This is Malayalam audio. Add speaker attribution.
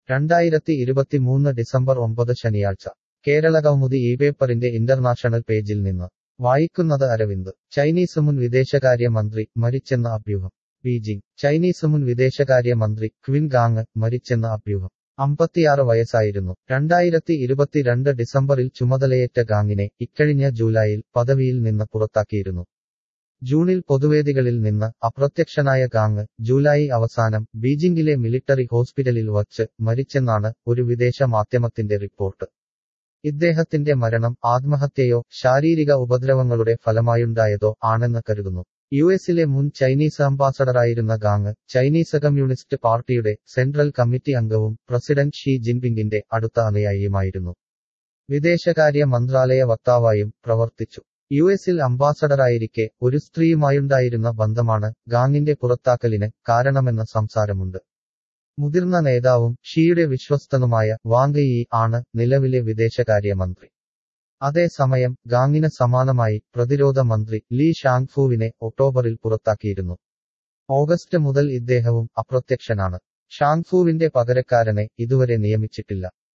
Speaker 1: രണ്ടായിരത്തി ഇരുപത്തിമൂന്ന് ഡിസംബർ ഒമ്പത് ശനിയാഴ്ച കേരള കൗമുദി ഈ പേപ്പറിന്റെ ഇന്റർനാഷണൽ പേജിൽ നിന്ന് വായിക്കുന്നത് അരവിന്ദ് ചൈനീസ് മുൻ വിദേശകാര്യ മന്ത്രി മരിച്ചെന്ന അഭ്യൂഹം ബീജിംഗ് ചൈനീസ് മുൻ വിദേശകാര്യ മന്ത്രി ക്വിൻ ഗാങ് മരിച്ചെന്ന അഭ്യൂഹം അമ്പത്തിയാറ് വയസ്സായിരുന്നു രണ്ടായിരത്തി ഇരുപത്തിരണ്ട് ഡിസംബറിൽ ചുമതലയേറ്റ ഗാങ്ങിനെ ഇക്കഴിഞ്ഞ ജൂലൈയിൽ പദവിയിൽ നിന്ന് പുറത്താക്കിയിരുന്നു ജൂണിൽ പൊതുവേദികളിൽ നിന്ന് അപ്രത്യക്ഷനായ ഗാങ് ജൂലൈ അവസാനം ബീജിംഗിലെ മിലിറ്ററി ഹോസ്പിറ്റലിൽ വച്ച് മരിച്ചെന്നാണ് ഒരു വിദേശ മാധ്യമത്തിന്റെ റിപ്പോർട്ട് ഇദ്ദേഹത്തിന്റെ മരണം ആത്മഹത്യയോ ശാരീരിക ഉപദ്രവങ്ങളുടെ ഫലമായുണ്ടായതോ ആണെന്ന് കരുതുന്നു യു എസിലെ മുൻ ചൈനീസ് അംബാസഡറായിരുന്ന ഗാങ് ചൈനീസ് കമ്മ്യൂണിസ്റ്റ് പാർട്ടിയുടെ സെൻട്രൽ കമ്മിറ്റി അംഗവും പ്രസിഡന്റ് ഷീ ജിൻപിങ്ങിന്റെ അടുത്ത അനുയായിയുമായിരുന്നു വിദേശകാര്യ മന്ത്രാലയ വക്താവായും പ്രവർത്തിച്ചു യു എസിൽ അംബാസഡറായിരിക്കെ ഒരു സ്ത്രീയുമായുണ്ടായിരുന്ന ബന്ധമാണ് ഗാങ്ങിന്റെ പുറത്താക്കലിന് കാരണമെന്ന സംസാരമുണ്ട് മുതിർന്ന നേതാവും ഷിയുടെ വിശ്വസ്തനുമായ വാങ് യി ആണ് നിലവിലെ വിദേശകാര്യമന്ത്രി അതേസമയം ഗാങ്ങിന് സമാനമായി പ്രതിരോധ മന്ത്രി ലീ ഷാങ്ഫുവിനെ ഒക്ടോബറിൽ പുറത്താക്കിയിരുന്നു ഓഗസ്റ്റ് മുതൽ ഇദ്ദേഹവും അപ്രത്യക്ഷനാണ് ഷാങ്ഫുവിന്റെ പകരക്കാരനെ ഇതുവരെ നിയമിച്ചിട്ടില്ല